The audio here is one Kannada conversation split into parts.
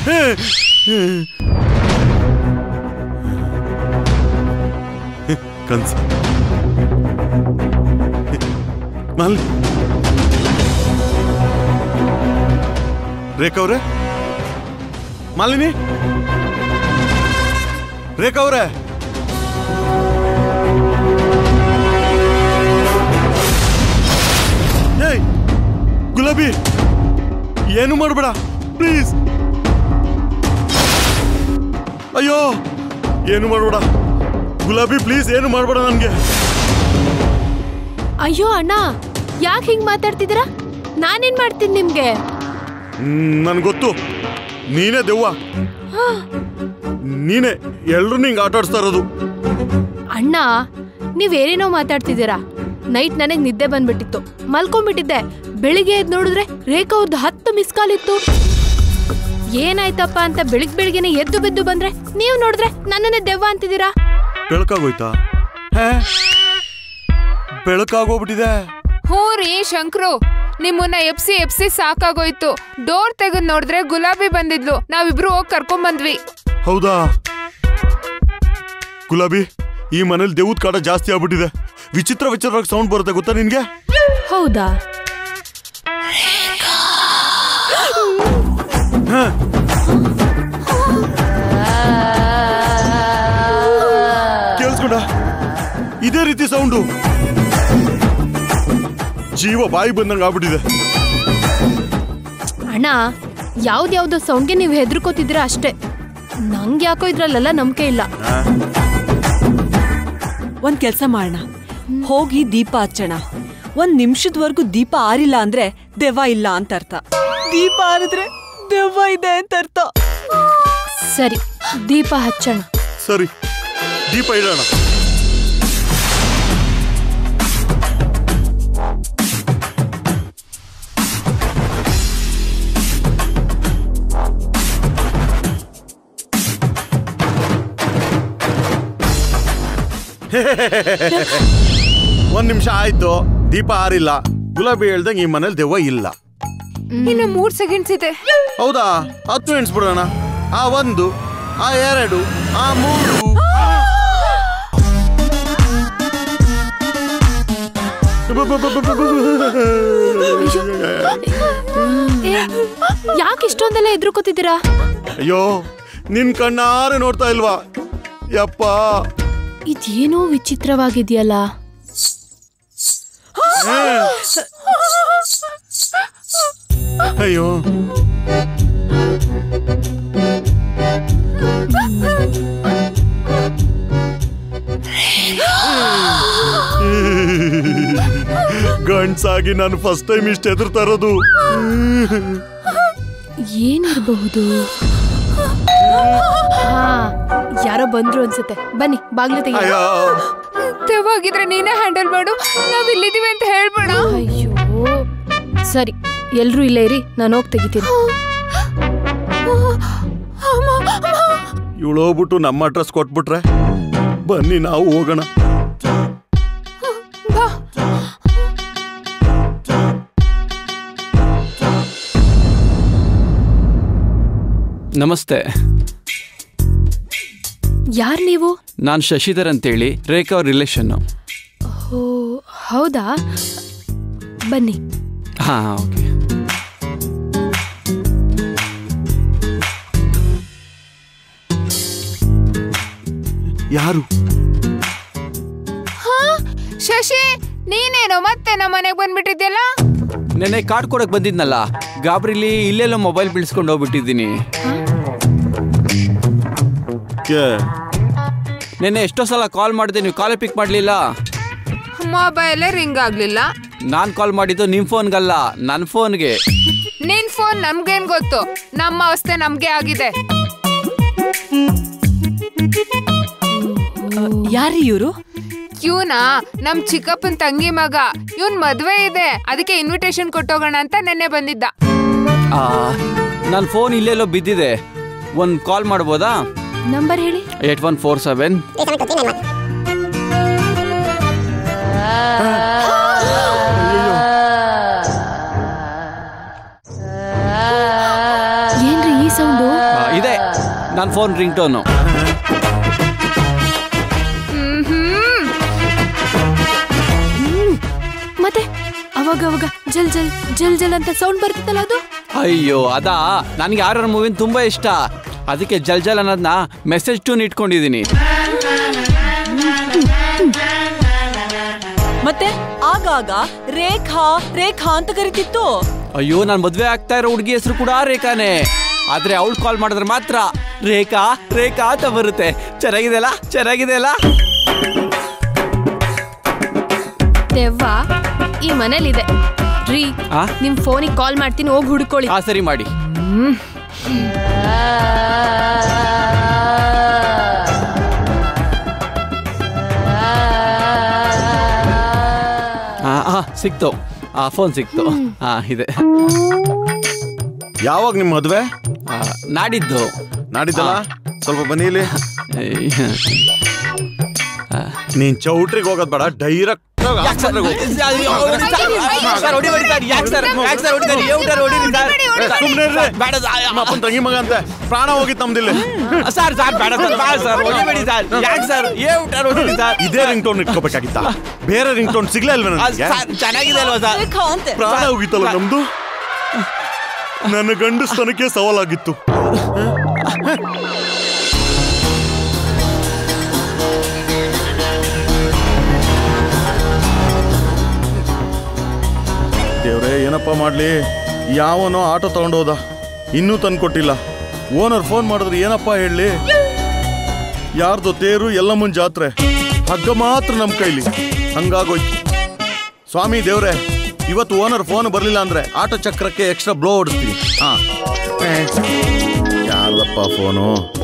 ಕನ್ಸ ಮಾಲಿ ರೇಖಾ ಅವ್ರೆ ಮಾಲಿನಿ ರೇಖಾ ಅವ್ರೆ ಏಯ್ ಗುಲಾಬಿ ಏನು ಮಾಡಬೇಡ ಪ್ಲೀಸ್ ಅಯ್ಯೋ ಏನು ಮಾಡಬೇಡ ಗುಲಾಬಿ ಪ್ಲೀಸ್ ಏನು ಮಾಡಬೇಡ ನನಗೆ ಅಯ್ಯೋ ಅಣ್ಣ ಯಾಕೆ ಹಿಂಗ್ ಮಾತಾಡ್ತಿದ್ದೀರಾ ನಾನೇನ್ ಮಾಡ್ತೀನಿ ನಿಮ್ಗೆ ನನ್ಗೆ ಗೊತ್ತು ನೀನೇ ದೆವ್ವ ನೀನೇ ಎಲ್ರು ನಿಂಗೆ ಆಟ ಆಡಿಸ್ತಾ ಇರೋದು ಅಣ್ಣ ನೀವೇನೇನೋ ಮಾತಾಡ್ತಿದ್ದೀರಾ ನೈಟ್ ನನಗ್ ನಿದ್ದೆ ಬಂದ್ಬಿಟ್ಟಿತ್ತು ಮಲ್ಕೊಂಡ್ಬಿಟ್ಟಿದ್ದೆ ಬೆಳಿಗ್ಗೆ ಎದ್ದು ನೋಡಿದ್ರೆ ರೇಖಾ ಅವ್ರದ್ದು ಹತ್ತು ಮಿಸ್ ಕಾಲ್ ಇತ್ತು ಏನಾಯ್ತಪ್ಪ ಅಂತ ಬೆಳಿಗ್ ಬೆಳಿಗ್ಗೆನೆ ಎದ್ದು ಬಿದ್ದು ಬಂದ್ರೆ ನೀವು ನೋಡಿದ್ರೆ ನನ್ನನ್ನೇ ದೆವ್ವ ಅಂತಿದ್ದೀರಾ ಬೆಳಕಾಗೋಯ್ತಾ ಹೇ ಬೆಳಕಾಗೋಗ್ಬಿಟ್ಟಿದೆ ಹ್ಞೂ ರೀ ಶಂಕ್ರು ನಿಮ್ಮನ್ನ ಎಪ್ಸಿ ಎಪ್ಸಿ ಸಾಕಾಗೋಯ್ತು ಡೋರ್ ತೆಗೆದ್ ನೋಡಿದ್ರೆ ಗುಲಾಬಿ ಬಂದಿದ್ಲು ನಾವಿಬ್ರು ಹೋಗಿ ಕರ್ಕೊಂಡ್ ಬಂದ್ವಿ ಹೌದಾ ಗುಲಾಬಿ ಈ ಮನೇಲಿ ದೇವ್ದ ಕಾಟ ಜಾಸ್ತಿ ಆಗ್ಬಿಟ್ಟಿದೆ ವಿಚಿತ್ರ ವಿಚಿತ್ರವಾಗಿ ಸೌಂಡ್ ಬರುತ್ತೆ ಗೊತ್ತಾ ನಿನ್ಗೆ ಹೌದಾ ಹಾ. ಕೇಳಿಸ್ಕೊಂಡ ಇದೇ ರೀತಿ ಸೌಂಡು ಜೀವ ಬಾಯಿ ಬಂದಂಗ ಆಗ್ಬಿಟ್ಟಿದೆ ಅಣ್ಣ ಯಾವ್ದ್ಯಾವ್ದೋ ಸೌಂಡ್ಗೆ ನೀವು ಹೆದರ್ಕೋತಿದ್ದೀರಾ ಅಷ್ಟೇ ನಂಗೆ ಯಾಕೋ ಇದ್ರಲ್ಲೆಲ್ಲ ನಂಬಿಕೆ ಇಲ್ಲ ಒಂದ್ ಕೆಲ್ಸ ಮಾಡೋಣ ಹೋಗಿ ದೀಪ ಹಚ್ಚೋಣ ಒಂದ್ ನಿಮಿಷದವರೆಗೂ ದೀಪ ಆರಿಲ್ಲ ಅಂದ್ರೆ ದೆವ್ವ ಇಲ್ಲ ಅಂತ ಅರ್ಥ ದೀಪ ಆರಿದ್ರೆ ದೆವ್ವ ಇದೆ ಅಂತ ಅರ್ಥ ಸರಿ ದೀಪ ಹಚ್ಚೋಣ ಸರಿ ದೀಪ ಇಡೋಣ ಒಂದ್ ನಿಮಿಷ ಆಯ್ತು ದೀಪ ಆರಿಲ್ಲ ಗುಲಾಬಿ ಹೇಳ್ದಂಗೆ ಈ ಮನೇಲಿ ದೆವ್ವ ಇಲ್ಲ ಇನ್ನು ಮೂರ್ ಸೆಕೆಂಡ್ಸ್ ಇದೆ ಹೌದಾ ಹತ್ತು ಎಣಿಸ್ಬಿಡೋಣ ಆ ಒಂದು ಆ ಎರಡು ಆ ಮೂರು ಯಾಕೆ ಇಷ್ಟೊಂದೆಲ್ಲ ಎದ್ರುಕೋತಿದ್ದೀರಾ ಅಯ್ಯೋ ನಿನ್ ಕಣ್ಣಾರೆ ನೋಡ್ತಾ ಇಲ್ವಾ ಯಪ್ಪ ಇದೇನೋ ವಿಚಿತ್ರವಾಗಿದೆಯಲ್ಲ ಅಯ್ಯೋ ಗಂಡ್ಸಾಗಿ ನಾನು ಫಸ್ಟ್ ಟೈಮ್ ಇಷ್ಟ ಎದುರ್ತಾ ಇರೋದು ಏನಿರಬಹುದು ಹಾ ಯಾರೋ ಬಂದ್ರು ಅನ್ಸುತ್ತೆ ಬನ್ನಿ ಬಾಗ್ಲು ತೆಗಿ ಅಯ್ಯೋ ತೆವಾಗಿದ್ರೆ ನೀನೇ ಹ್ಯಾಂಡಲ್ ಮಾಡು ನಾವ್ ಇಲ್ಲಿದೀವಿ ಅಂತ ಹೇಳ್ಬೇಡ ಅಯ್ಯೋ ಸರಿ ಎಲ್ರೂ ಇಲ್ಲೇ ಇರಿ ನಾನು ಹೋಗಿ ತೆಗಿತೀನಿ ಇವಳು ಹೋಗ್ಬಿಟ್ಟು ನಮ್ಮ ಅಡ್ರೆಸ್ ಕೊಟ್ಬಿಟ್ರೆ ಬನ್ನಿ ನಾವು ಹೋಗೋಣ ನಮಸ್ತೆ ಯಾರು ನೀವು ನಾನು ಶಶಿಧರ್ ಅಂತೇಳಿ ರೇಖಾ ಅವ್ರ ರಿಲೇಷನ್ನು ಓ ಹೌದಾ ಬನ್ನಿ ಹಾಂ ಓಕೆ ಯಾರು ಶಶಿ ನೀನೇನೋ ಮತ್ತೆ ನಮ್ಮ ಮನೆಗ್ ಬಂದ್ಬಿಟ್ಟಿದ್ಯಲ್ಲ ನೆನ್ನೆ ಕಾರ್ಡ್ ಕೊಡಕ್ ಬಂದಿದ್ನಲ್ಲ ಗಾಬರಿಲಿ ಇಲ್ಲೆಲ್ಲೋ ಮೊಬೈಲ್ ಬೀಳ್ಸ್ಕೊಂಡು ಹೋಗ್ಬಿಟ್ಟಿದ್ದೀನಿ ಕೆ ನೆನ್ನೆ ಎಷ್ಟೋ ಸಲ ಕಾಲ್ ಮಾಡಿದೆ ನೀವು ಕಾಲೇ ಪಿಕ್ ಮಾಡಲಿಲ್ಲ ಮೊಬೈಲೇ ರಿಂಗ್ ಆಗ್ಲಿಲ್ಲ ನಾನು ಕಾಲ್ ಮಾಡಿದ್ದು ನಿಮ್ಮ ಫೋನ್ಗಲ್ಲ ನನ್ನ ಫೋನ್ಗೆ ನಿನ್ ಫೋನ್ ನಮ್ಗೇನ್ ಗೊತ್ತು ನಮ್ಮ ಅವಸ್ಥೆ ನಮ್ಗೆ ಆಗಿದೆ ಯಾರಿ ಇವರು ಇವನಾ ನಮ್ ಚಿಕ್ಕಪ್ಪನ್ ತಂಗಿ ಮಗ ಇವನ್ ಮದ್ವೆ ಇದೆ ಅದಕ್ಕೆ ಇನ್ವಿಟೇಷನ್ ಕೊಟ್ಟೋಗೋಣ ಅಂತ ನೆನ್ನೆ ಬಂದಿದ್ದ ನನ್ನ ಫೋನ್ ಇಲ್ಲೆಲ್ಲೋ ಬಿದ್ದಿದೆ ಒಂದು ಕಾಲ್ ಮಾಡ್ಬೋದಾ ನಂಬರ್ ಹೇಳಿ ಏಟ್ ಒನ್ ಫೋರ್ ಸೆವೆನ್ ಏನ್ರಿ ಈ ಸೌಂಡು ಆ, ನನ್ನ ಫೋನ್ ರಿಂಗ್ ಟೋನು ಮತ್ತೆ ಅವಾಗ ಅವಾಗ ಜಲ್ ಜಲ್ ಜಲ್ ಜಲ್ ಅಂತ ಸೌಂಡ್ ಬರ್ತಿತ್ತಲ್ಲ ಅದು ಅಯ್ಯೋ ಅದಾ ನನಗೆ ಆರ್ ಮೂವಿನ ತುಂಬಾ ಇಷ್ಟ ಅದಕ್ಕೆ ಜಲ್ ಜಲ್ ಅನ್ನೋದನ್ನ ಮೆಸೇಜ್ ಟೂನ್ ಇಟ್ಕೊಂಡಿದ್ದೀನಿ ಮತ್ತೆ ಆಗಾಗ ರೇಖಾ ರೇಖಾ ಅಂತ ಕರಿತಿತ್ತು ಅಯ್ಯೋ ನಾನು ಮದ್ವೆ ಆಗ್ತಾ ಇರೋ ಹುಡುಗಿ ಹೆಸರು ಕೂಡ ರೇಖಾನೇ ಆದ್ರೆ ಅವಳು ಕಾಲ್ ಮಾಡಿದ್ರೆ ಮಾತ್ರ ರೇಖಾ ರೇಖಾ ಅಂತ ಬರುತ್ತೆ ಚೆನ್ನಾಗಿದೆಯಲ್ಲ ಚೆನ್ನಾಗಿದೆಯಲ್ಲ ದೆವ್ವ ಈ ಮನೇಲಿದೆ ರೀ ಆ? ನಿಮ್ ಫೋನಿಗೆ ಕಾಲ್ ಮಾಡ್ತೀನಿ ಹೋಗಿ ಹುಡ್ಕೊಳ್ಳಿ ಹಾ ಸರಿ ಮಾಡಿ ಹಾ ಹಾ ಸಿಕ್ತು ಆ ಫೋನ್ ಸಿಕ್ತು ಹಾ ಇದೆ ಯಾವಾಗ ನಿಮ್ಮ ಮದ್ವೆ ಆ, ನಾಡಿದ್ದು ನಾಡಿದ್ದಲ್ಲ ಸ್ವಲ್ಪ ಬನ್ನಿ ಇಲ್ಲಿ ಏಯ್. ನೀನ್ ಚೌಟ್ರಿಗೆ ಹೋಗೋದ್ ಬೇಡ ಡೈರೆಕ್ಟ್ ಯಾಕ್ ಸರ್? ಅಯ್ಯೋ, ಸರ್, ಹೊಡಿಬೇಡಿ ಸರ್. ಯಾಕ್ ಸರ್? ಯಾಕ್ ಸರ್ ಹೊಡಿತೀರಿ? ಏ ಊಟ ಹೊಡೀರಿ ಸರ್. ಸುಮ್ನೆ ಇರ್ರಿ. ಬೇಡ ಸರ್. ನಿಮ್ಮ ಅಪ್ಪನ ತಂಗಿ ಮಗ ಅಂತೆ ಪ್ರಾಣ ಹೋಗಿತ್ತು ನಮ್ದಿಲ್ಲಿ ಸರ್ ಸರ್ ಬೇಡ ಸರ್ ಬೇಡ ಸರ್ ಹೊಡಿಬೇಡಿ ಸರ್ ಯಾಕೆ ಸರ್ ಏ ಊಟ ಹೊಡೀರಿ ಸರ್ ಇದೇ ರಿಂಗ್ ಟೋನ್ ಇಟ್ಕೋಬೇಕಾಗಿತ್ತ ಬೇರೆ ರಿಂಗ್ ಟೋನ್ ಸಿಗ್ಲೇ ಇಲ್ವೇ ಆ, ನನಗೆ ಸರ್, ಚೆನ್ನಾಗಿದೆ ಅಲ್ವಾ ಸರ್ ರೇಖಾ ಅಂತೆ ಪ್ರಾಣ ಹೋಗಿತ್ತಲ್ಲ ನಮ್ದು ನನ್ನ ಗಂಡಸ್ತನಕ್ಕೆ ಸವಾಲಾಗಿತ್ತು ದೇವ್ರೆ ಏನಪ್ಪ ಮಾಡ್ಲಿ ಯಾವನೋ ಆಟೋ ತಗೊಂಡೋದ ಇನ್ನೂ ತಂದ್ಕೊಟ್ಟಿಲ್ಲ ಓನರ್ ಫೋನ್ ಮಾಡಿದ್ರೆ ಏನಪ್ಪ ಹೇಳಿ ಯಾರ್ದು ತೇರು ಎಲ್ಲಮ್ಮನ್ ಜಾತ್ರೆ ಹಗ್ಗ ಮಾತ್ರ ನಮ್ಮ ಕೈಲಿ ಹಂಗಾಗೋಯ್ತು ಸ್ವಾಮಿ ದೇವ್ರೆ ಇವತ್ತು ಓನರ್ ಫೋನ್ ಬರ್ಲಿಲ್ಲ ಅಂದ್ರೆ ಆಟೋ ಚಕ್ರಕ್ಕೆ ಎಕ್ಸ್ಟ್ರಾ ಬ್ಲೋ ಹೊಡಿಸ್ತೀನಿ ಹಾ ಯಾರ್ದಪ್ಪ ಫೋನು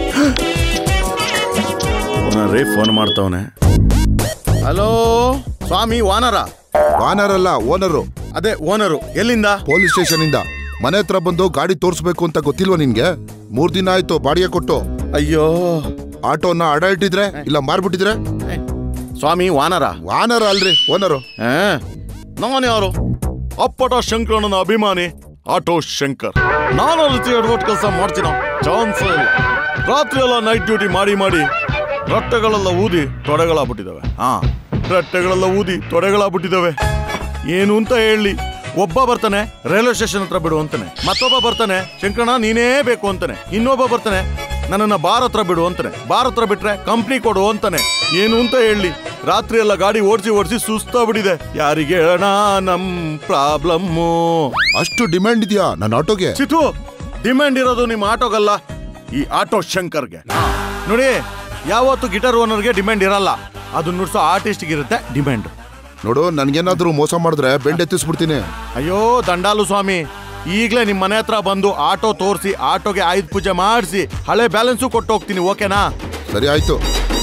ಓನರೇ ಫೋನ್ ಮಾಡ್ತವನೆ ಹಲೋ ಸ್ವಾಮಿ ವಾನರ ವಾನರ್ ಅಲ್ಲ ಓನರು ಅದೇ ಓನರು ಎಲ್ಲಿಂದ ಪೊಲೀಸ್ ಸ್ಟೇಷನ್ ಇಂದ ಮನೆ ಹತ್ರ ಬಂದು ಗಾಡಿ ತೋರಿಸ್ಬೇಕು ಅಂತ ಗೊತ್ತಿಲ್ವಾ ನಿನ್ಗೆ ಮೂರ್ ದಿನ ಆಯ್ತು ಬಾಡಿಗೆ ಕೊಟ್ಟು ಅಯ್ಯೋ ಆಟೋನ ಅಡ ಇಟ್ಟಿದ್ರೆ ಇಲ್ಲ ಮಾರ್ಬಿಟ್ಟಿದ್ರೆ ಸ್ವಾಮಿ ವಾನರ ವಾನರ್ ಅಲ್ರಿ ಓನರು ನಾನು ಯಾರು ಅಪ್ಪಟ ಶಂಕರಣ್ಣನ ಅಭಿಮಾನಿ ಆಟೋ ಶಂಕರ್ ನಾನು ರೀತಿ ಅಡ್ವರ್ಟ್ ಕೆಲಸ ಮಾಡ್ತೀನ ಚಾನ್ಸ್ ಇಲ್ಲ ರಾತ್ರಿ ಎಲ್ಲ ನೈಟ್ ಡ್ಯೂಟಿ ಮಾಡಿ ಮಾಡಿ ರಟ್ಟೆಗಳೆಲ್ಲ ಊದಿ ತೊಡೆಗಳಾಗ್ಬಿಟ್ಟಿದಾವೆ ಹಾ ರಟ್ಟೆಗಳೆಲ್ಲ ಊದಿ ತೊಡೆಗಳಾಗ್ಬಿಟ್ಟಿದಾವೆ ಏನು ಅಂತ ಹೇಳಿ ಒಬ್ಬ ಬರ್ತಾನೆ ರೈಲ್ವೆ ಸ್ಟೇಷನ್ ಹತ್ರ ಬಿಡು ಅಂತಾನೆ ಮತ್ತೊಬ್ಬ ಬರ್ತಾನೆ ಶಂಕರಣ್ಣ ನೀನೇ ಬೇಕು ಅಂತಾನೆ ಇನ್ನೊಬ್ಬ ಬರ್ತಾನೆ ನನ್ನನ್ನ ಬಾರ್ ಹತ್ರ ಬಿಡು ಅಂತಾನೆ ಬಾರ್ ಹತ್ರ ಬಿಟ್ರೆ ಕಂಪ್ನಿ ಕೊಡು ಅಂತಾನೆ ಏನು ಅಂತ ಹೇಳಿ ರಾತ್ರಿ ಎಲ್ಲ ಗಾಡಿ ಓಡಿಸಿ ಓಡಿಸಿ ಸುಸ್ತಾಗ್ಬಿಟ್ಟಿದೆ ಯಾರಿಗೆ ಹೇಳೋಣ ನಮ್ ಪ್ರಾಬ್ಲಮ್ಮು ಅಷ್ಟು ಡಿಮ್ಯಾಂಡ್ ಇದೆಯಾ ನನ್ನ ಆಟೋಗೆ ಚಿತು ಡಿಮ್ಯಾಂಡ್ ಇರೋದು ನಿಮ್ಮ ಆಟೋಗಲ್ಲ ಈ ಆಟೋ ಶಂಕರ್ಗೆ ನೋಡಿ ಯಾವತ್ತು ಗಿಟಾರ್ ಓನರ್ಗೆ ಡಿಮ್ಯಾಂಡ್ ಇರಲ್ಲ ಅದು ನುಡ್ಸೋ ಆರ್ಟಿಸ್ಟ್ಗೆ ಇರುತ್ತೆ ಡಿಮ್ಯಾಂಡ್ ನೋಡು ನನ್ಗೇನಾದ್ರೂ ಮೋಸ ಮಾಡಿದ್ರೆ ಬೆಂಡ್ ಎತ್ತಿಸ್ಬಿಡ್ತೀನಿ ಅಯ್ಯೋ ದಂಡಾಲು ಸ್ವಾಮಿ ಈಗಲೇ ನಿಮ್ಮ ಮನೆ ಹತ್ರ ಬಂದು ಆಟೋ ತೋರಿಸಿ ಆಟೋಗೆ ಆಯುಧ ಪೂಜೆ ಮಾಡಿಸಿ ಹಳೆ ಬ್ಯಾಲೆನ್ಸು ಕೊಟ್ಟು ಹೋಗ್ತೀನಿ ಓಕೆನಾ ಸರಿ ಆಯ್ತು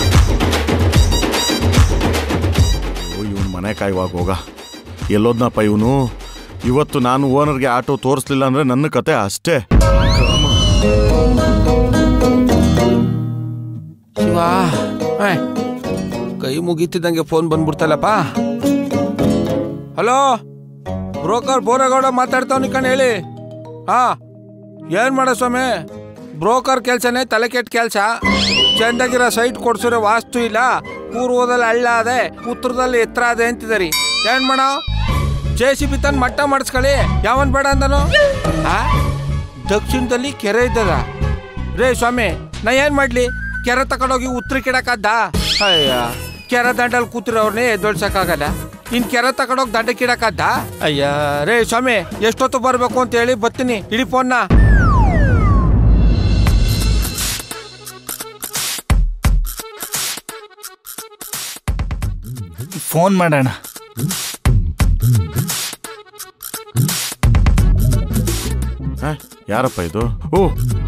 ಇವನು ಮನೆ ಕಾಯುವಾಗ ಹೋಗ ಎಲ್ಲೋದ್ನಪ್ಪ ಇವನು ಇವತ್ತು ನಾನು ಓನರ್ಗೆ ಆಟೋ ತೋರಿಸ್ಲಿಲ್ಲ ಅಂದ್ರೆ ನನ್ನ ಕತೆ ಅಷ್ಟೇ ಶಿವ ಏಯ್, ಕೈ ಮುಗೀತಿದ್ದಂಗೆ ಫೋನ್ ಬಂದ್ಬಿಡ್ತಲ್ಲಪ್ಪ ಹಲೋ ಬ್ರೋಕರ್ ಬೋರೇಗೌಡ ಮಾತಾಡ್ತಾವ್ನಿ ಕಣ್ ಹೇಳಿ ಹಾ ಏನ್ ಮಾಡ ಸ್ವಾಮಿ ಬ್ರೋಕರ್ ಕೆಲ್ಸನೇ ತಲೆ ಕೆಟ್ಟ ಕೆಲ್ಸ ಚಂದಾಗಿರೋ ಸೈಟ್ ಕೊಡ್ಸಿರೋ ವಾಸ್ತು ಇಲ್ಲ ಪೂರ್ವದಲ್ಲಿ ಹಳ್ಳ ಅದೆ ಉತ್ತರದಲ್ಲಿ ಎತ್ತರ ಅದೆ ಅಂತಿದಾರಿ ಏನ್ ಮಾಡ ಜೆ ಸಿ ಬಿ ತಂದು ಮಟ್ಟ ಮಾಡಿಸ್ಕೊಳ್ಳಿ ಯಾವನ್ ಬೇಡ ಅಂದನು ಆ ದಕ್ಷಿಣದಲ್ಲಿ ಕೆರೆ ಇದ್ದದ ರೇ ಸ್ವಾಮಿ ನಾ ಏನ್ ಮಾಡ್ಲಿ ಕೆರೆ ತಗೊಂಡೋಗಿ ಉತ್ತರ ಕಿಡಕದ್ದ ಅಯ್ಯ ಕೆರೆ ದಂಡಲ್ಲಿ ಕೂತಿರೋರ್ನೇ ಎದ್ದೊಳ್ಸಕ್ಕಾಗಲ್ಲ ಇನ್ ಕೆರೆ ತಗೊಂಡೋಗಿ ದಂಡ ಕಿಡಕದ್ದ ಅಯ್ಯ ರೇ ಸ್ವಾಮಿ ಎಷ್ಟೊತ್ತು ಬರ್ಬೇಕು ಅಂತ ಹೇಳಿ ಬರ್ತೀನಿ ಇಡೀ ಫೋನ್ನ ಫೋನ್ ಮಾಡೋಣ ಹ? ಯಾರಪ್ಪ ಇದು ಓ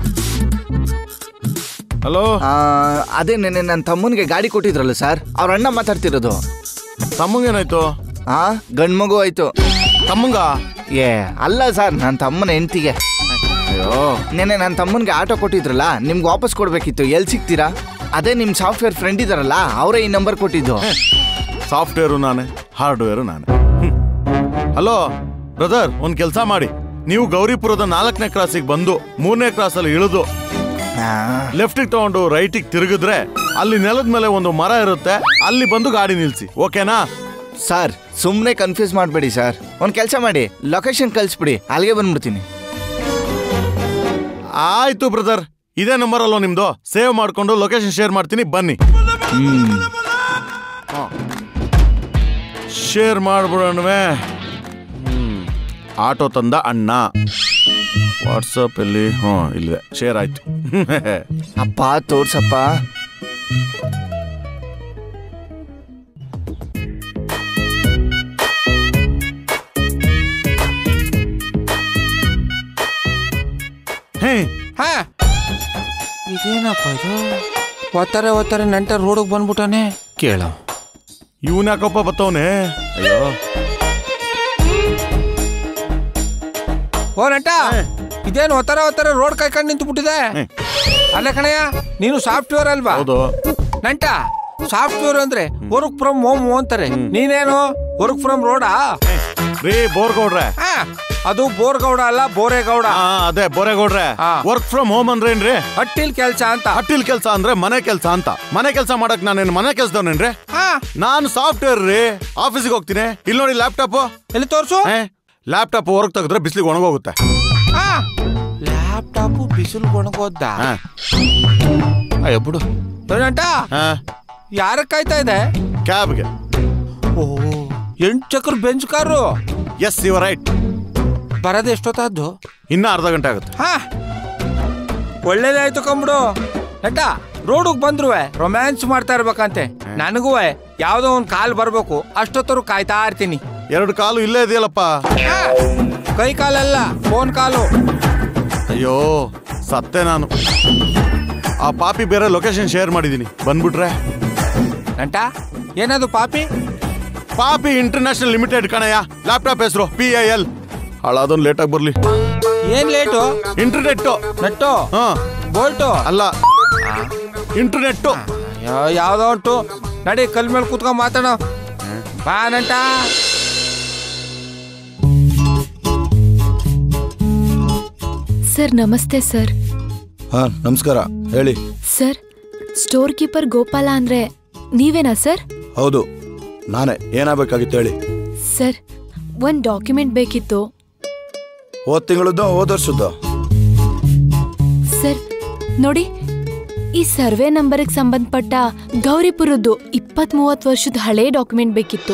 ಹಲೋ ಆ, ಅದೇ ನೆನ್ನೆ ನನ್ನ ತಮ್ಮನಿಗೆ ಗಾಡಿ ಕೊಟ್ಟಿದ್ರಲ್ಲ ಸರ್ ಅವ್ರ ಅಣ್ಣ ಮಾತಾಡ್ತಿರೋದು ತಮ್ಮಂಗೇನಾಯ್ತು ಆ ಗಂಡ್ ಮಗು ಆಯ್ತು ತಮ್ಮಂಗ ಏ ಅಲ್ಲ ಸರ್ ನನ್ನ ತಮ್ಮನ ಹೆಂಡ್ತಿಗೆ ಅಯ್ಯೋ ನೆನ್ನೆ ನನ್ನ ತಮ್ಮನಿಗೆ ಆಟೋ ಕೊಟ್ಟಿದ್ರಲ್ಲ ನಿಮ್ಗೆ ವಾಪಸ್ ಕೊಡ್ಬೇಕಿತ್ತು ಎಲ್ಲಿ ಸಿಗ್ತೀರಾ ಅದೇ ನಿಮ್ಮ ಸಾಫ್ಟ್ವೇರ್ ಫ್ರೆಂಡ್ ಇದಾರಲ್ಲ ಅವರೇ ಈ ನಂಬರ್ ಕೊಟ್ಟಿದ್ದು ಸಾಫ್ಟ್ವೇರು ನಾನೇ ಹಾರ್ಡ್ವೇರು ನಾನೇ ಹ್ಮ್. ಹಲೋ ಬ್ರದರ್ ಒಂದು ಕೆಲಸ ಮಾಡಿ ನೀವು ಗೌರಿಪುರದ ನಾಲ್ಕನೇ ಕ್ರಾಸಿಗೆ ಬಂದು ಮೂರನೇ ಕ್ರಾಸಲ್ಲಿ ಇಳಿದು ಲೆಫ್ಟಿಗೆ ತಗೊಂಡು ರೈಟಿಗೆ ತಿರುಗಿದ್ರೆ ಅಲ್ಲಿ ನೆಲದ ಮೇಲೆ ಒಂದು ಮರ ಇರುತ್ತೆ ಅಲ್ಲಿ ಬಂದು ಗಾಡಿ ನಿಲ್ಸಿ ಓಕೆನಾ ಸರ್ ಸುಮ್ಮನೆ ಕನ್ಫ್ಯೂಸ್ ಮಾಡಬೇಡಿ ಸರ್ ಒಂದು ಕೆಲಸ ಮಾಡಿ ಲೊಕೇಶನ್ ಕಳಿಸ್ಬಿಡಿ ಅಲ್ಲಿಗೆ ಬಂದ್ಬಿಡ್ತೀನಿ ಆಯ್ತು ಬ್ರದರ್ ಇದೇ ನಂಬರ್ ಅಲ್ವಾ ನಿಮ್ದು ಸೇವ್ ಮಾಡ್ಕೊಂಡು ಲೊಕೇಶನ್ ಶೇರ್ ಮಾಡ್ತೀನಿ ಬನ್ನಿ ಶೇರ್ ಮಾಡ್ಬಿಡೋಣವೇ ಹ್ಮ್. ಆಟೋ ತಂದ ಅಣ್ಣ ವಾಟ್ಸಪ್ ಅಲ್ಲಿ ಹ್ಞೂ ಇಲ್ಲಿದೆ ಶೇರ್ ಆಯ್ತು ಅಪ್ಪ ತೋರ್ಸಪ್ಪ ಹೇ ಹಾ ಇದೇನಪ್ಪ ಇದು ಒತ್ತಾರೆ ಒತ್ತಾರೆ ನಂಟ ರೋಡಿಗೆ ಬಂದ್ಬಿಟ್ಟಾನೆ ಕೇಳ ಇವನ್ ಯಾಕಪ್ಪ ಬತ್ತವನೆ ಅಯ್ಯೋ ಓ ನಂಟ ಇದೇನು ಒತ್ತಾರೆ ಒತ್ತಾರೆ ರೋಡ್ ಕಾಯ್ಕೊಂಡು ನಿಂತು ಬಿಟ್ಟಿದೆ ಹ್ಮ್. ಅಲ್ಲ ಕಣಯ್ಯ ನೀನು ಸಾಫ್ಟ್ವೇರ್ ಅಲ್ವಾ ಹೌದು ನಂಟ ಸಾಫ್ಟ್ವೇರ್ ಅಂದ್ರೆ ವರ್ಕ್ ಫ್ರಮ್ ಹೋಮ್ ಅಂತಾರೆ ನೀನೇನು ವರ್ಕ್ ಫ್ರಮ್ ರೋಡಾ ರೀ ಬೋರ್ಗೌಡ್ರೆ ಹಾ ಅದು ಬೋರ್ಗೌಡ ಅಲ್ಲ ಬೋರೇಗೌಡ ಹಾ ಅದೇ ಬೋರೇಗೌಡ್ರೆ ಹಾ. ವರ್ಕ್ ಫ್ರಮ್ ಹೋಮ್ ಅಂದ್ರೇನ್ರಿ ಹಟ್ಟಿಲ್ ಕೆಲ್ಸ ಅಂತ ಹಟ್ಟಿಲ್ ಕೆಲಸ ಅಂದ್ರೆ ಮನೆ ಕೆಲಸ ಅಂತ ಮನೆ ಕೆಲಸ ಮಾಡಕ್ ನಾನೇನು ಮನೆ ಕೆಲ್ಸದವನೇನ್ರಿ ಹಾ ನಾನು ಸಾಫ್ಟ್ವೇರ್ ರೀ ಆಫೀಸಿಗೆ ಹೋಗ್ತೀನಿ ಇಲ್ಲಿ ನೋಡಿ ಲ್ಯಾಪ್ಟಾಪ್ ಎಲ್ಲಿ ತೋರ್ಸು ಲ್ಯಾಪ್ಟಾಪ್ ಹೊರಗೆ ತೆಗೆದ್ರೆ ಬಿಸಿಲಿಗೆ ಒಣಗೋಗುತ್ತೆ ಹಾ ಲ್ಯಾಪ್ಟಾಪ್ ಬಿಸಿಲು ಒಣಗೋದ್ದ ಹಾ. ಅಯ್ಯೋ ಬಿಡು ಏನಂಟ ಹಾ ಯಾರ ಕಾಯ್ತಾ ಇದೆ ಕ್ಯಾಬ್ಗೆ ಓ ಎಂಟು ಚಕ್ರ Benz car yes you right ಬರೋದು ಎಷ್ಟೊತ್ತಾದ್ದು ಇನ್ನ ಅರ್ಧ ಗಂಟೆ ಆಗುತ್ತೆ ಹಾ ಒಳ್ಳೇದಾಯ್ತು ಕಂಬಿಡು ನಟ ರೋಡಿಗೆ ಬಂದ್ರುವೆ ರೊಮ್ಯಾನ್ಸ್ ಮಾಡ್ತಾ ಇರ್ಬೇಕಂತೆ ನನಗೂ ಯಾವ್ದೋ ಒಂದ್ ಕಾಲ್ ಬರ್ಬೇಕು ಅಷ್ಟೊತ್ತರು ಕಾಯ್ತಾ ಇರ್ತೀನಿ ಎರಡು ಕಾಲು ಇಲ್ಲೇ ಇದೆಯಲ್ಲಪ್ಪ ಹಾ, ಕೈ ಕಾಲಲ್ಲ ಫೋನ್ ಕಾಲು ಅಯ್ಯೋ ಸತ್ತೆ ನಾನು ಆ ಪಾಪಿ ಬೇರೆ ಲೊಕೇಶನ್ ಶೇರ್ ಮಾಡಿದ್ದೀನಿ ಬಂದ್ಬಿಟ್ರೆ ನಂಟ ಏನದು ಪಾಪಿ ಪಾಪಿ ಇಂಟರ್ನ್ಯಾಷನಲ್ ಲಿಮಿಟೆಡ್ ಕಣಯ್ಯ ಲ್ಯಾಪ್ಟಾಪ್ ಹೆಸರು ಪಿ ಐ ಎಲ್ ಹಾಳಾದೊಂದು ಲೇಟಾಗಿ ಬರ್ಲಿ ಏನ್ ಲೇಟು ಇಂಟರ್ನೆಟ್ ನಟ್ಟು ಹಾ ಬೋಲ್ಟು ಅಲ್ಲ ಇಂಟರ್ನೆಟ್ ಯಾ- ಯಾವ್ದೋ ಉಂಟು ನಡಿ ಕಲ್ ಮೇಲೆ ಕೂತ್ಕೊಂಡ್ ಮಾತಾಡೋ ಬಾ ನಂಟ ಸರ್ ನಮಸ್ತೆ ಸರ್ ಹಾ ನಮಸ್ಕಾರ ಹೇಳಿ ಸರ್ ಸ್ಟೋರ್ ಕೀಪರ್ ಗೋಪಾಲ ಅಂದ್ರೆ ನೀವೇನಾ ಸರ್ ಹೌದು ನಾನೇ ಏನಾಗಬೇಕಾಗಿತ್ತು ಹೇಳಿ ಸರ್ ಒಂದ್ ಡಾಕ್ಯುಮೆಂಟ್ ಬೇಕಿತ್ತು ಹೋದ್ ತಿಂಗಳದ್ದು ಹೋದ ವರ್ಷದ್ದು ಸರ್ ನೋಡಿ ಈ ಸರ್ವೆ ನಂಬರ್ಗೆ ಸಂಬಂಧಪಟ್ಟ ಗೌರಿಪುರದ್ದು ಇಪ್ಪತ್ ಮೂವತ್ ವರ್ಷದ ಹಳೆ ಡಾಕ್ಯುಮೆಂಟ್ ಬೇಕಿತ್ತು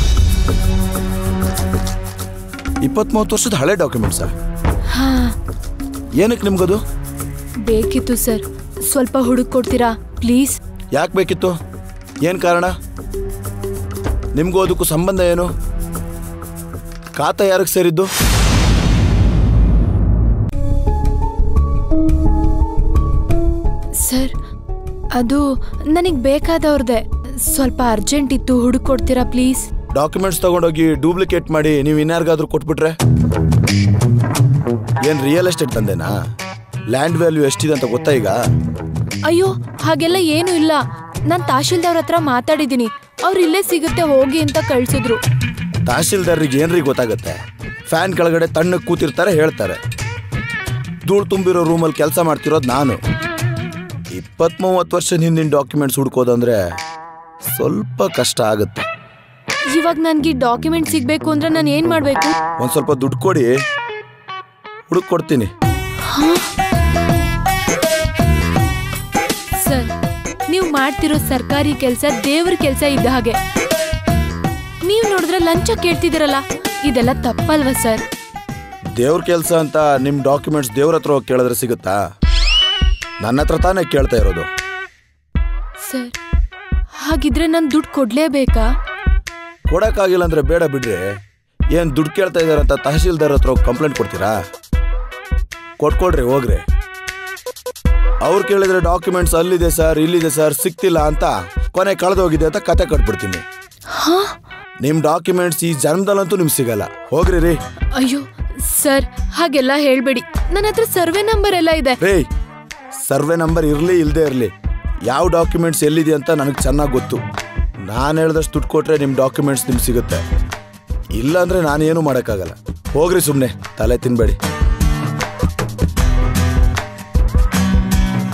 ಇಪ್ಪತ್ತ್ ಮೂವತ್ತು ವರ್ಷದ ಹಳೆ ಡಾಕ್ಯುಮೆಂಟ್ಸಾ ಹಾ ಏನಕ್ಕೆ ನಿಮ್ಗದು ಬೇಕಿತ್ತು ಸರ್ ಸ್ವಲ್ಪ ಹುಡುಕ್ ಕೊಡ್ತೀರಾ ಪ್ಲೀಸ್ ಯಾಕೆ ಬೇಕಿತ್ತು ಏನು ಕಾರಣ ನಿಮಗೂ ಅದಕ್ಕೂ ಸಂಬಂಧ ಏನು ಖಾತಾ ಯಾರಿಗೆ ಸೇರಿದ್ದು ಸರ್ ಅದು ನನಗೆ ಬೇಕಾದವ್ರದ್ದೆ ಸ್ವಲ್ಪ ಅರ್ಜೆಂಟ್ ಇತ್ತು ಹುಡುಕ್ ಕೊಡ್ತೀರಾ ಪ್ಲೀಸ್ ಡಾಕ್ಯುಮೆಂಟ್ಸ್ ತಗೊಂಡೋಗಿ ಡೂಪ್ಲಿಕೇಟ್ ಮಾಡಿ ನೀವು ಇನ್ಯಾರಿಗಾದ್ರೂ ಕೊಟ್ಬಿಟ್ರೆ ಏನು ರಿಯಲ್ ಎಸ್ಟೇಟ್ ತಂದೆನಾ ಲ್ಯಾಂಡ್ ವ್ಯಾಲ್ಯೂ ಎಷ್ಟಿದೆ ಅಂತ ಗೊತ್ತಾ ಈಗ ಅಯ್ಯೋ ಹಾಗೆಲ್ಲ ಏನೂ ಇಲ್ಲ ನಾನು ತಹಶೀಲ್ದವ್ರ ಹತ್ರ ಮಾತಾಡಿದ್ದೀನಿ ಅವ್ರು ಇಲ್ಲೇ ಸಿಗುತ್ತೆ ಹೋಗಿ ಅಂತ ಕಳ್ಸಿದ್ರು ತಹಶೀಲ್ದಾರ್ರಿಗೆ ಏನ್ರಿ ಗೊತ್ತಾಗುತ್ತೆ ಫ್ಯಾನ್ ಕೆಳಗಡೆ ತಣ್ಣಗೆ ಕೂತಿರ್ತಾರೆ ಹೇಳ್ತಾರೆ ಧೂಳು ತುಂಬಿರೋ ರೂಮಲ್ಲಿ ಕೆಲಸ ಮಾಡ್ತಿರೋದು ನಾನು ಇಪ್ಪತ್ತ್ ಮೂವತ್ತು ವರ್ಷದ ಹಿಂದಿನ ಡಾಕ್ಯುಮೆಂಟ್ಸ್ ಹುಡ್ಕೋದಂದ್ರೆ ಸ್ವಲ್ಪ ಕಷ್ಟ ಆಗುತ್ತೆ ಇವಾಗ ನನ್ಗೆ ಡಾಕ್ಯುಮೆಂಟ್ ಸಿಗ್ಬೇಕು ಅಂದ್ರೆ ನಾನು ಏನ್ ಮಾಡ್ಬೇಕು ಒಂದು ಸ್ವಲ್ಪ ದುಡ್ಡು ಕೊಡಿ ಹುಡುಕ್ ಕೊಡ್ತೀನಿ ಸರ್ ನೀವು ಮಾಡ್ತಿರೋ ಸರ್ಕಾರಿ ಕೆಲಸ ದೇವ್ರ ಕೆಲಸ ಇದ್ದ ಹಾಗೆ ನೀವು ನೋಡಿದ್ರೆ ಲಂಚ ಕೇಳ್ತಿದ್ದೀರಲ್ಲ ಇದೆಲ್ಲ ತಪ್ಪಲ್ವಾ ಸರ್ ದೇವ್ರ ಕೆಲಸ ಅಂತ ನಿಮ್ಮ ಡಾಕ್ಯುಮೆಂಟ್ಸ್ ದೇವ್ರ ಹತ್ರ ಹೋಗಿ ಕೇಳಿದ್ರೆ ಸಿಗುತ್ತಾ ನನ್ನ ಹತ್ರ ತಾನೇ ಕೇಳ್ತಾ ಇರೋದು ಸರ್ ಹಾಗಿದ್ರೆ ನಾನು ದುಡ್ಡು ಕೊಡ್ಲೇಬೇಕಾ ಕೊಡಕ್ಕಾಗಿಲ್ಲ ಅಂದ್ರೆ ಬೇಡ ಬಿಡ್ರಿ ಏನು ದುಡ್ಡು ಕೇಳ್ತಾ ಇದಾರೆ ಅಂತ ತಹಶೀಲ್ದಾರ್ ಹತ್ರ ಹೋಗಿ ಕಂಪ್ಲೇಂಟ್ ಕೊಡ್ತೀರಾ ಕೊಟ್ಕೊಡ್ರಿ ಹೋಗ್ರಿ ಅವ್ರು ಕೇಳಿದ್ರೆ ಡಾಕ್ಯುಮೆಂಟ್ಸ್ ಅಲ್ಲಿದೆ ಸರ್ ಇಲ್ಲಿದೆ ಸರ್ ಸಿಕ್ತಿಲ್ಲ ಅಂತ ಕೊನೆ ಕಳೆದೋಗಿದೆ ಅಂತ ಕತೆ ಕಟ್ಬಿಡ್ತೀನಿ ಹಾ ನಿಮ್ಮ ಡಾಕ್ಯುಮೆಂಟ್ಸ್ ಈ ಜನ್ಮದಲ್ಲಂತೂ ನಿಮ್ಗೆ ಸಿಗಲ್ಲ ಹೋಗ್ರಿ ರೀ ಅಯ್ಯೋ ಸರ್ ಹಾಗೆಲ್ಲ ಹೇಳ್ಬೇಡಿ ನನ್ನ ಹತ್ರ ಸರ್ವೆ ನಂಬರ್ ಎಲ್ಲ ಇದೆ ರೇ ಸರ್ವೆ ನಂಬರ್ ಇರಲಿ ಇಲ್ಲದೆ ಇರಲಿ ಯಾವ ಡಾಕ್ಯುಮೆಂಟ್ಸ್ ಎಲ್ಲಿದೆ ಅಂತ ನನಗೆ ಚೆನ್ನಾಗಿ ಗೊತ್ತು ನಾನು ಹೇಳ್ದಷ್ಟು ದುಡ್ಡು ಕೊಟ್ರೆ ನಿಮ್ಮ ಡಾಕ್ಯುಮೆಂಟ್ಸ್ ನಿಮ್ಗೆ ಸಿಗುತ್ತೆ ಇಲ್ಲ ಅಂದರೆ ನಾನೇನು ಮಾಡೋಕ್ಕಾಗಲ್ಲ ಹೋಗ್ರಿ ಸುಮ್ಮನೆ ತಲೆ ತಿನ್ಬೇಡಿ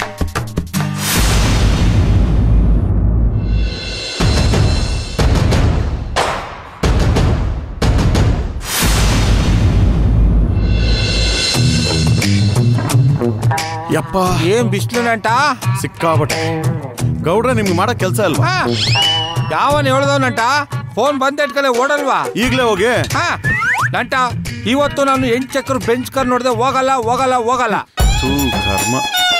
ಯಪ್ಪ ಏನ್ ಬಿಸ್ಲು ನಂಟ ಸಿಕ್ಕಾಬಟ್ಟೆ ಗೌಡ್ರೆ ನಿಮ್ಗೆ ಮಾಡಕ್ ಕೆಲಸ ಅಲ್ವಾ ಹಾ ಯಾವನ್ ಹೇಳ್ದವ್ ನಂಟ ಫೋನ್ ಬಂದಿಟ್ಕಲೆ ಓಡಲ್ವಾ ಈಗ್ಲೇ ಹೋಗಿ ಹಾ ನಂಟ ಇವತ್ತು ನಾನು ಎಂಟ್ ಚಕ್ರ ಬೆಂಚ್ ಕರ್ ನೋಡ್ದೆ ಹೋಗಲ್ಲ ಹೋಗಲ್ಲ ಹೋಗಲ್ಲ ಥೂ ಕರ್ಮ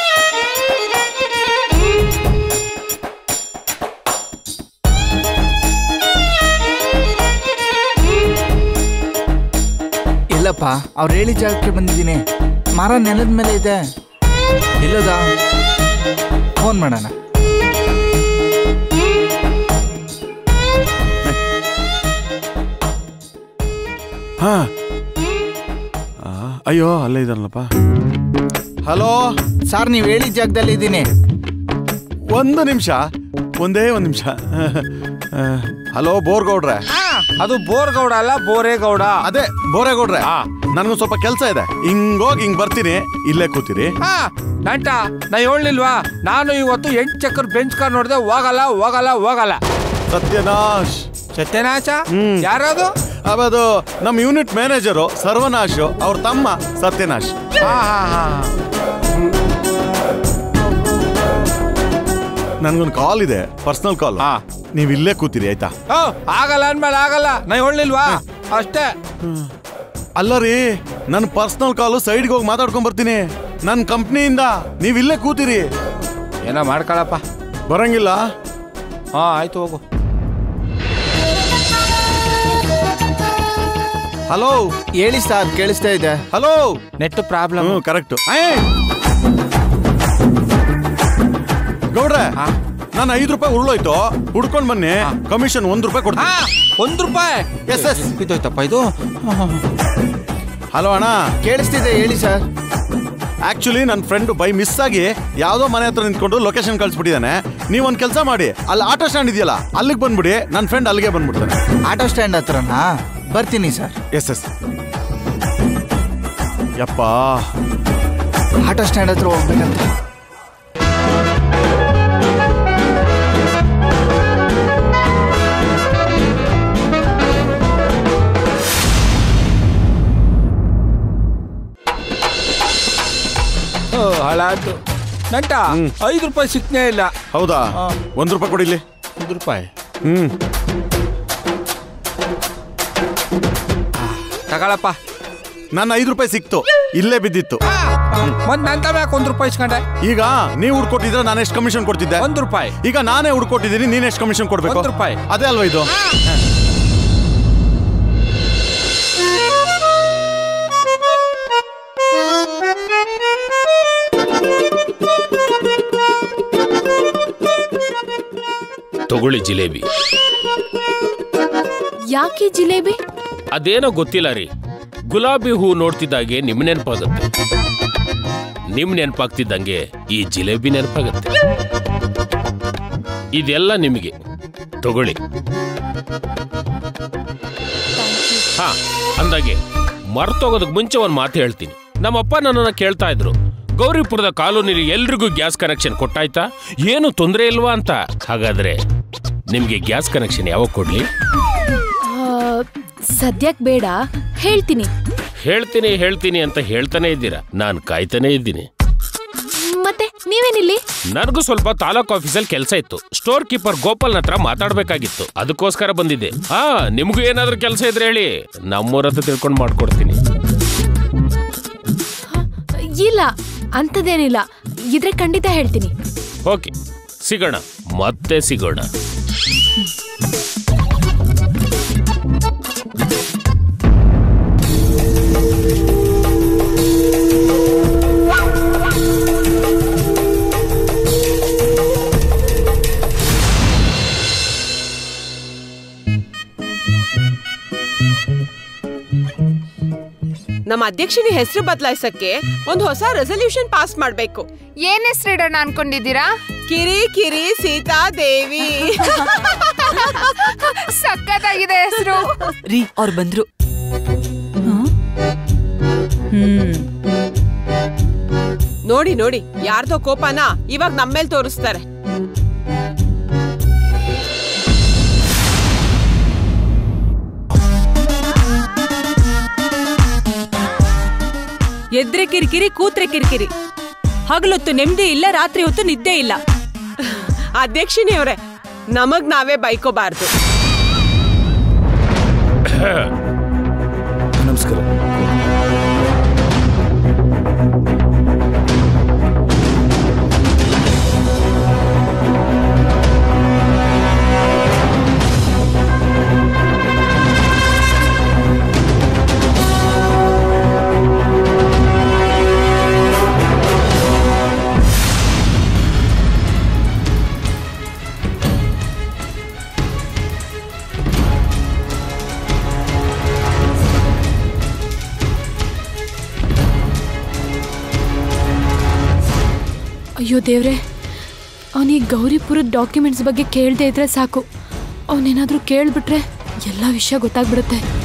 ಇಲ್ಲಪ್ಪ ಅವ್ರು ಹೇಳಿ ಜಾಗಕ್ಕೆ ಬಂದಿದ್ದೀನಿ ಮರ ನೆಲದ ಮೇಲೆ ಇದೆ ಇಲ್ಲದ ಫೋನ್ ಮಾಡೋಣ ಹಾ ಆ, ಅಯ್ಯೋ ಅಲ್ಲೇ ಇದ್ದಾನಲ್ಲಪ್ಪ ಹಲೋ ಸರ್ ನೀವು ಹೇಳಿದ ಜಾಗದಲ್ಲಿ ಇದ್ದೀನಿ ಒಂದು ನಿಮಿಷ ಒಂದೇ ಒಂದು ನಿಮಿಷ ಹಲೋ ಬೋರ್ಗೌಡ್ರೆ ಹಾ ಅದು ಬೋರ್ಗೌಡ ಅಲ್ಲ ಬೋರೇಗೌಡ ಅದೇ ಬೋರೇಗೌಡ್ರೆ ನನಗೂ ಸ್ವಲ್ಪ ಕೆಲಸ ಇದೆ ಹಿಂಗೋಗಿ ಹಿಂಗ್ ಬರ್ತೀನಿ ಇಲ್ಲೇ ಕೂತೀರಿ ಹಾ ನಂಟ ನಾ ಹೇಳಿಲ್ವಾ ನಾನು ಇವತ್ತು ಎಂಟ್ ಚಕ್ರ ಬೆಂಚ್ ಕಾರ್ ನೋಡ್ದೆ ಹೋಗಲ್ಲ ಹೋಗಲ್ಲ ಹೋಗಲ್ಲ ಸತ್ಯನಾಶ್ ಸತ್ಯನಾಶ ಹ್ಮ್. ಯಾರದು ಅವದು ನಮ್ಮ ಯೂನಿಟ್ ಮ್ಯಾನೇಜರು ಸರ್ವನಾಶ್ ಅವ್ರ ತಮ್ಮ ಸತ್ಯನಾಶ್ ಹಾ ಹಾ ಹಾ ನನ್ಗೊಂದು ಕಾಲ್ ಇದೆ ಪರ್ಸನಲ್ ಕಾಲ್ ಹಾ. ನೀವು ಇಲ್ಲೇ ಕೂತೀರಿ ಆಯ್ತಾ ಓ ಆಗಲ್ಲ ಅಂದ್ಮೇಲೆ ಆಗಲ್ಲ ನಾ ಹೇಳಿಲ್ವಾ ಅಷ್ಟೇ ಅಲ್ಲ ರೀ ನನ್ನ ಪರ್ಸನಲ್ ಕಾಲು ಸೈಡ್ಗೆ ಹೋಗಿ ಮಾತಾಡ್ಕೊಂಡ್ ಬರ್ತೀನಿ ನನ್ನ ಕಂಪ್ನಿಯಿಂದ ನೀವು ಇಲ್ಲೇ ಕೂತೀರಿ ಏನೋ ಮಾಡ್ಕೊಳಪ್ಪ ಬರಂಗಿಲ್ಲ ಹಾ ಆಯ್ತು ಹೋಗು ಹಲೋ ಹೇಳಿ ಸರ್ ಕೇಳಿಸ್ತಾ ಇದೆ ಹಲೋ ನೆಟ್ ಪ್ರಾಬ್ಲಮ್ ಹ್ಞೂ ಕರೆಕ್ಟ್ ಗೌಡ್ರೆ ಹಾ. ನಾನು ಐದು ರೂಪಾಯಿ ಉರುಳೋಯ್ತು ಹುಡ್ಕೊಂಡ್ ಬನ್ನಿ ಕಮಿಷನ್ ಒಂದ್ ರೂಪಾಯಿ ಹಾ ಕೊಡ್ತೀನಿ ಒಂದ್ ರೂಪಾಯಿ ಎಸ್ ಎಸ್ ಬಿದ್ದೋಯ್ತಪ್ಪ ಇದು ಹಲೋ ಅಣ್ಣ ಕೇಳಿಸ್ತಿದೆ ಹೇಳಿ ಸರ್ ಆಕ್ಚುಲಿ ನನ್ನ ಫ್ರೆಂಡ್ ಬೈ ಮಿಸ್ ಆಗಿ ಯಾವ್ದೋ ಮನೆ ಹತ್ರ ನಿಂತ್ಕೊಂಡು ಲೊಕೇಶನ್ ಕಳ್ಸಿಬಿಟ್ಟಿದ್ದಾನೆ ನೀವು ಒಂದು ಕೆಲಸ ಮಾಡಿ ಅಲ್ಲಿ ಆಟೋ ಸ್ಟ್ಯಾಂಡ್ ಇದೆಯಲ್ಲ ಅಲ್ಲಿಗೆ ಬಂದ್ಬಿಡಿ ನನ್ನ ಫ್ರೆಂಡ್ ಅಲ್ಲಿಗೆ ಬಂದ್ಬಿಡ್ತಾನೆ ಆಟೋ ಸ್ಟ್ಯಾಂಡ್ ಹತ್ರನಾ ಬರ್ತೀನಿ ಸರ್ ಎಸ್ ಎಸ್ ಯಪ್ಪ ಆಟೋ ಸ್ಟ್ಯಾಂಡ್ ಹತ್ರ ಹೋಗ್ಬೇಕಂತ ಓ, ಹಾಳಾಯ್ತು ನಂಟ ಐದು ರೂಪಾಯಿ ಸಿಕ್ನೇ ಇಲ್ಲ ಹೌದಾ ಹಾ. ಒಂದ್ ರೂಪಾಯಿ ಕೊಡಿಲಿ ಒಂದು ರೂಪಾಯಿ ಹ್ಮ್ ತಗೊಳಪ್ಪ ನನ್ನ ಐದು ರೂಪಾಯಿ ಸಿಕ್ತು ಇಲ್ಲೇ ಬಿದ್ದಿತ್ತು ಆ, ಮತ್ ನಂತ ಯಾಕೆ ಒಂದ್ ರೂಪಾಯಿ ಇಸ್ಕೊಂಡೆ ಈಗ ನೀವು ಹುಡ್ಕೊಟ್ಟಿದ್ರೆ ನಾನು ಎಷ್ಟು ಕಮಿಷನ್ ಕೊಡ್ತಿದ್ದೆ ಒಂದ್ ರೂಪಾಯಿ ಈಗ ನಾನೇ ಹುಡ್ಕೊಟ್ಟಿದ್ದೀನಿ ನೀನ್ ಎಷ್ಟು ಕಮಿಷನ್ ಕೊಡ್ಬೇಕು ಒಂದ್ ರೂಪಾಯಿ. ಅದೇ ಅಲ್ವಾ ಇದು ತಗೊಳ್ಳಿ ಜಿಲೇಬಿ ಯಾಕೆ ಜಿಲೇಬಿ ಅದೇನೋ ಗೊತ್ತಿಲ್ಲ ರೀ ಗುಲಾಬಿ ಹೂ ನೋಡ್ತಿದ್ದಾಗೆ ನಿಮ್ ನೆನಪಾಗುತ್ತೆ ನಿಮ್ ನೆನಪಾಗ್ತಿದ್ದಂಗೆ ಈ ಜಿಲೇಬಿ ನೆನಪಾಗುತ್ತೆ ಇದೆಲ್ಲ ನಿಮಗೆ ತಗೊಳ್ಳಿ ಹಾ ಅಂದಾಗೆ ಮರ್ತೋಗೋದಕ್ ಮುಂಚೆ ಒಂದ್ ಮಾತು ಹೇಳ್ತೀನಿ ನಮ್ಮಪ್ಪ ನನ್ನನ್ನ ಕೇಳ್ತಾ ಇದ್ರು ಗೌರಿಪುರದ ಕಾಲೋನಿಲಿ ಎಲ್ರಿಗೂ ಗ್ಯಾಸ್ ಕನೆಕ್ಷನ್ ಕೊಟ್ಟಾಯ್ತಾ ಏನು ತೊಂದರೆ ಇಲ್ವಾ ಅಂತ ಹಾಗಾದ್ರೆ ನಿಮ್ಗೆ ಗ್ಯಾಸ್ ಕನೆಕ್ಷನ್ ಯಾವಾಗ ಕೊಡ್ಲಿ ಸದ್ಯಕ್ ಬೇಡ ಹೇಳ್ತೀನಿ ಹೇಳ್ತೀನಿ ಹೇಳ್ತೀನಿ ಅಂತ ಹೇಳ್ತಾನೆ ಇದ್ದೀರಾ ನಾನು ಕಾಯ್ತಾನೆ ಇದ್ದೀನಿ ಮತ್ತೆ ನೀವೇನಿಲ್ಲಿ ನನಗೂ ಸ್ವಲ್ಪ ತಾಲೂಕ್ ಆಫೀಸಲ್ಲಿ ಕೆಲಸ ಇತ್ತು ಸ್ಟೋರ್ ಕೀಪರ್ ಗೋಪಾಲ್ನ ಹತ್ರ ಮಾತಾಡ್ಬೇಕಾಗಿತ್ತು ಅದಕ್ಕೋಸ್ಕರ ಬಂದಿದ್ದೆ ಹಾ ನಿಮ್ಗೂ ಏನಾದ್ರೂ ಕೆಲಸ ಇದ್ರೆ ಹೇಳಿ ನಮ್ಮೂರ ಹತ್ರ ತಿಳ್ಕೊಂಡು ಮಾಡ್ಕೊಡ್ತೀನಿ ಇಲ್ಲ ಅಂಥದ್ದೇನಿಲ್ಲ ಇದ್ರೆ ಖಂಡಿತ ಹೇಳ್ತೀನಿ ಓಕೆ ಸಿಗೋಣ ಮತ್ತೆ ಸಿಗೋಣ ನಮ್ಮ ಅಧ್ಯಕ್ಷನ ಹೆಸರು ಬದಲಾಯಿಸಕ್ಕೆ ಒಂದು ಹೊಸ ರೆಸಲ್ಯೂಷನ್ ಪಾಸ್ ಮಾಡ್ಬೇಕು ಏನ್ ಹೆಸ್ರಿಡೋಣ ಅನ್ಕೊಂಡಿದ್ದೀರಾ ಕಿರಿ ಕಿರಿ ಸೀತಾ ದೇವಿ ಸಖತ್ತಾಗಿದೆ ಹೆಸರು ರೀ ಅವ್ರು ಬಂದ್ರು ನೋಡಿ ನೋಡಿ ಯಾರ್ದೋ ಕೋಪನ ಇವಾಗ ನಮ್ಮೇಲ್ ತೋರಿಸ್ತಾರೆ ಎದ್ರೆ ಕಿರಿಕಿರಿ ಕೂತ್ರೆ ಕಿರಿಕಿರಿ ಹಗಲೊತ್ತು ನೆಮ್ಮದಿ ಇಲ್ಲ ರಾತ್ರಿ ಹೊತ್ತು ನಿದ್ದೆ ಇಲ್ಲ ಅಧ್ಯಕ್ಷಿಣಿಯವ್ರೆ ನಮಗ್ ನಾವೇ ಬೈಕೋಬಾರ್ದು ನಮಸ್ಕಾರ ಅಯ್ಯೋ ದೇವ್ರೆ ಅವನಿಗೆ ಗೌರಿಪುರದ ಡಾಕ್ಯುಮೆಂಟ್ಸ್ ಬಗ್ಗೆ ಕೇಳದೆ ಇದ್ರೆ ಸಾಕು ಅವನೇನಾದ್ರೂ ಕೇಳ್ಬಿಟ್ರೆ ಎಲ್ಲ ವಿಷಯ ಗೊತ್ತಾಗ್ಬಿಡುತ್ತೆ